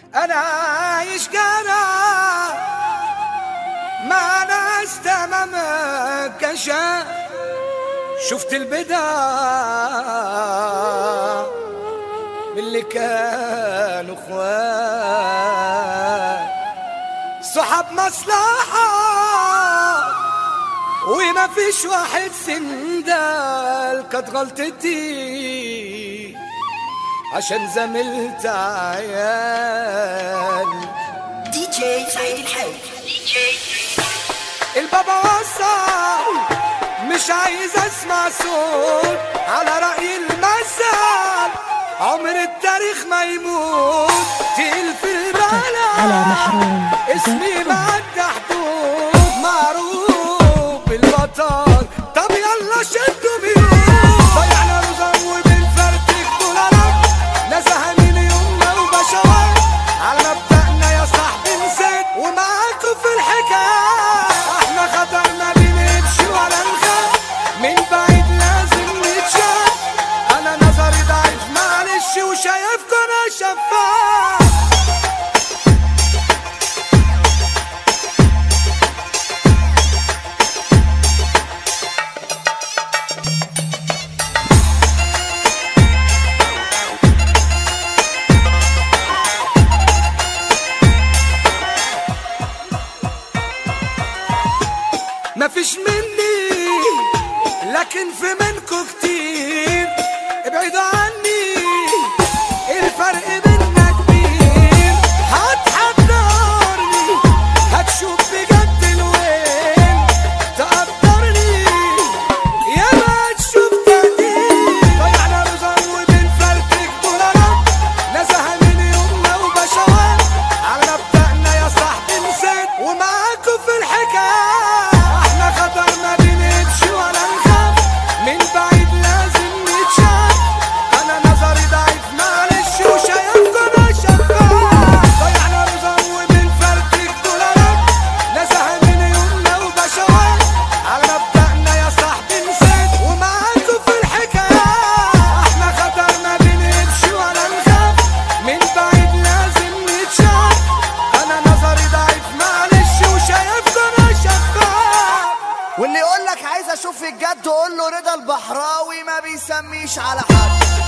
انا عايش جرى مع ناس تمام كشا شفت البدع من اللي كانوا اخوان صحاب مصلحة وما فيش واحد سندال كانت غلطتي عشان زملت عيال دي جي سعيد الحي البابا وصل مش عايز اسمع صوت على رأي المثل عمر التاريخ ما يموت تقيل في البلد على محروم اسمي معدى حدود معروف بالبطل طب يلا شدوا بيوت ضيعنا نظام وبنفرتك دولارات نزهة من يومنا وبشوات على مبدأنا يا صاحبي نسيت ومعاكم في الحكاية احنا خطر ما بنمشي ولا نخاف من بعيد لازم نتشاف انا نظري ضعيف معلش وشايفكم انا شفاف مفيش مني لكن في منكو كتير ابعدوا عني الفرق بينا كبير هتحضرني هتشوف بجد الوين تقدرني يا ما تشوف تقدير ضيعنا نظام وبنفرتك دولارات نزهة من يومنا وبشوات على مبدأنا يا صاحبي نسيت ومعاكم في الحكاية احنا خطر ما بنمشي ولا نخاف من بعيد لازم نتشاف انا نظري ضعيف معلش وشايفكم انا شفاف ضيعنا نظام وبنفرتك دولارات نزهة من يومنا وبشوات على مبدأنا يا صاحبي نسيت ومعاكم في الحكاية احنا خطر ما بنمشي ولا نخاف من بعيد لازم نتشاف انا نظري ضعيف معلش وشايفكم انا شفاف واللي يقول لك عايز اشوف الجد قول له رضا البحراوي ما بيسميش على حد